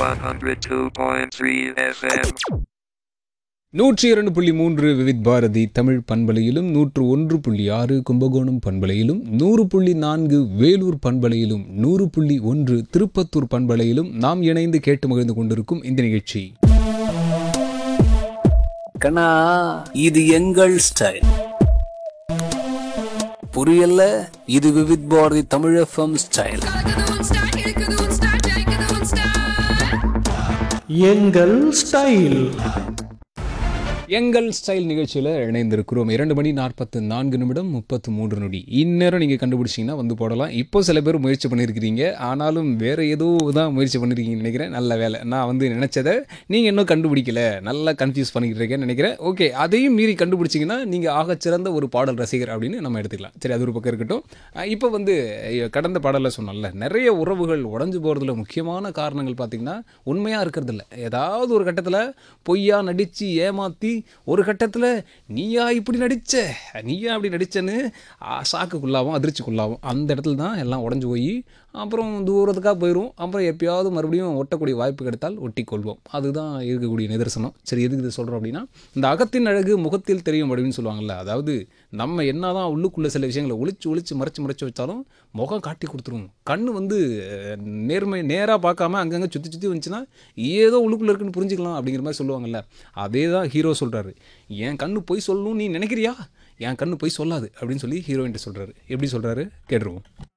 102.3 FM. நூற்றி இரண்டு புள்ளி மூன்று விவித் பாரதி தமிழ் பண்பலையிலும் நூற்று ஒன்று புள்ளி ஆறு கும்பகோணம் பண்பலையிலும் நூறு புள்ளி நான்கு வேலூர் பண்பலையிலும் நூறு புள்ளி ஒன்று திருப்பத்தூர் பண்பலையிலும் நாம் இணைந்து கேட்டு மகிழ்ந்து கொண்டிருக்கும் இந்த நிகழ்ச்சி கண்ணா இது எங்கள் ஸ்டைல் புரியல இது விவித் பாரதி தமிழ் எஃப்எம் ஸ்டைல் கலக்குது உன் ஸ்டைல் இருக்குது உன் ஸ்டைல் ஜெயிக்குது உன் ஸ்டைல் எங்கள் ஸ்டைல் எங்கள் ஸ்டைல் நிகழ்ச்சியில் இணைந்திருக்கிறோம் இரண்டு மணி நாற்பத்து நான்கு நிமிடம் முப்பத்து மூன்று நொடி இந்நேரம் நீங்கள் கண்டுபிடிச்சிங்கன்னா வந்து போடலாம் இப்போ சில பேர் முயற்சி பண்ணியிருக்கிறீங்க ஆனாலும் வேறு ஏதோ தான் முயற்சி பண்ணியிருக்கீங்கன்னு நினைக்கிறேன் நல்ல வேலை நான் வந்து நினச்சதை நீங்கள் இன்னும் கண்டுபிடிக்கல நல்லா கன்ஃபியூஸ் பண்ணிக்கிட்டு இருக்கேன்னு நினைக்கிறேன் ஓகே அதையும் மீறி கண்டுபிடிச்சிங்கன்னா நீங்கள் ஆகச்சிறந்த ஒரு பாடல் ரசிகர் அப்படின்னு நம்ம எடுத்துக்கலாம் சரி அது ஒரு பக்கம் இருக்கட்டும் அஹ் இப்போ வந்து ஐயோ, கடந்த பாடலில் சொன்னோம்ல நிறைய உறவுகள் உடஞ்சு போகிறதுல முக்கியமான காரணங்கள் பார்த்திங்கன்னா உண்மையாக இருக்கிறது இல்ல ஏதாவது ஒரு கட்டத்தில் பொய்யா நடித்து ஏமாற்றி ஒரு கட்டத்தில் நீயா இப்படி நடிச்ச நீயா அப்படி நடிச்சேன்னு ஆ, சாக்குக்குள்ளாவும் அதிர்ச்சிக்குள்ளாவும் அந்த இடத்துல தான் எல்லாம் உடஞ்சு போய் அப்புறம் தூரத்துக்காக போயிடும் அப்புறம் எப்பயாவது மறுபடியும் ஒட்டக்கூடிய வாய்ப்பு கிடைத்தால் ஒட்டி கொள்வோம் அதுதான் இருக்கக்கூடிய நிதர்சனம் சரி எதுக்கு இது சொல்கிறோம் அப்படின்னா இந்த அகத்தின் அழகு முகத்தில் தெரியும் அப்படின்னு சொல்லுவாங்கல்ல அதாவது நம்ம என்னதான் உள்ளுக்குள்ளே சில விஷயங்களை ஒளிச்சு ஒளிச்சு மறைச்சு மறைச்சு வச்சாலும் முகம் காட்டி கொடுத்துரும் கண்ணு வந்து அஹ், நேர்மை நேராக பார்க்காம அங்கங்கே சுற்றி சுற்றி வந்துச்சுன்னா ஏதோ உள்ளுக்குள்ளே இருக்குன்னு புரிஞ்சுக்கலாம் அப்படிங்கிற மாதிரி சொல்லுவாங்கல்ல அதே தான் ஹீரோ சொல்கிறாரு என் கண்ணு பொய் சொல்லணும்னு நீ நினைக்கிறியா என் கண்ணு பொய் சொல்லாது அப்படின்னு சொல்லி ஹீரோயின்ட்டு சொல்கிறாரு எப்படி சொல்கிறாரு கேட்டுருவோம்